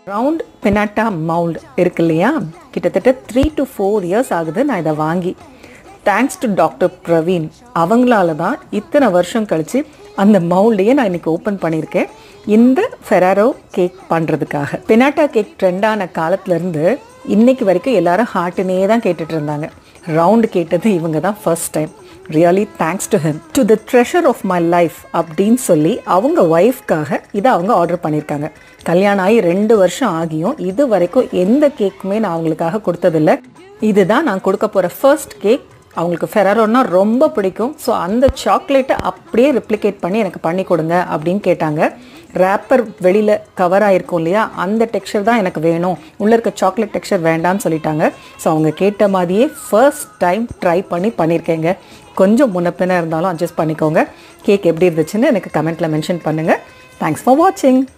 round pinata mould இருக்கு இல்லையா கிட்டத்தட்ட த்ரீ டு ஃபோர் இயர்ஸ் ஆகுது நான் இதை வாங்கி தேங்க்ஸ் டு டாக்டர் பிரவீன் அவங்களால தான் இத்தனை வருஷம் கழிச்சு அந்த மவுல்டையே நான் இன்னைக்கு ஓப்பன் பண்ணியிருக்கேன் இந்த ஃபெராரோ கேக் பண்ணுறதுக்காக பினாட்டா கேக் ட்ரெண்டான காலத்துலேருந்து இன்னைக்கு வரைக்கும் எல்லாரும் ஹார்ட்டுனே தான் கேட்டுட்டு இருந்தாங்க ரவுண்டு கேட்டது இவங்க தான் first time really thanks to him to the treasure of my life அப்படின்னு சொல்லி அவங்க ஒய்ஃப்காக இதை அவங்க ஆர்டர் பண்ணியிருக்காங்க கல்யாணம் ஆகி ரெண்டு வருஷம் ஆகியும் இது வரைக்கும் எந்த கேக்குமே நான் அவங்களுக்காக கொடுத்ததில்ல இதுதான் நான் கொடுக்க போகிற ஃபர்ஸ்ட் கேக் அவங்களுக்கு ஃபெராரோன்னா ரொம்ப பிடிக்கும் ஸோ அந்த சாக்லேட்டை அப்படியே ரெப்ளிகேட் பண்ணி எனக்கு பண்ணி கொடுங்க அப்படின்னு கேட்டாங்க ரேப்பர் வெளியில் கவர் ஆகிருக்கும் இல்லையா அந்த டெக்ஸ்சர் தான் எனக்கு வேணும் உள்ளே இருக்க சாக்லேட் டெக்ஸ்சர் வேண்டாம்னு சொல்லிட்டாங்க ஸோ அவங்க கேட்ட மாதிரியே ஃபர்ஸ்ட் டைம் ட்ரை பண்ணி பண்ணியிருக்கேங்க கொஞ்சம் முன்னப்பின இருந்தாலும் அட்ஜஸ்ட் பண்ணிக்கோங்க கேக் எப்படி இருந்துச்சுன்னு எனக்கு கமெண்ட்டில் மென்ஷன் பண்ணுங்கள் தேங்க்ஸ் ஃபார் வாட்சிங்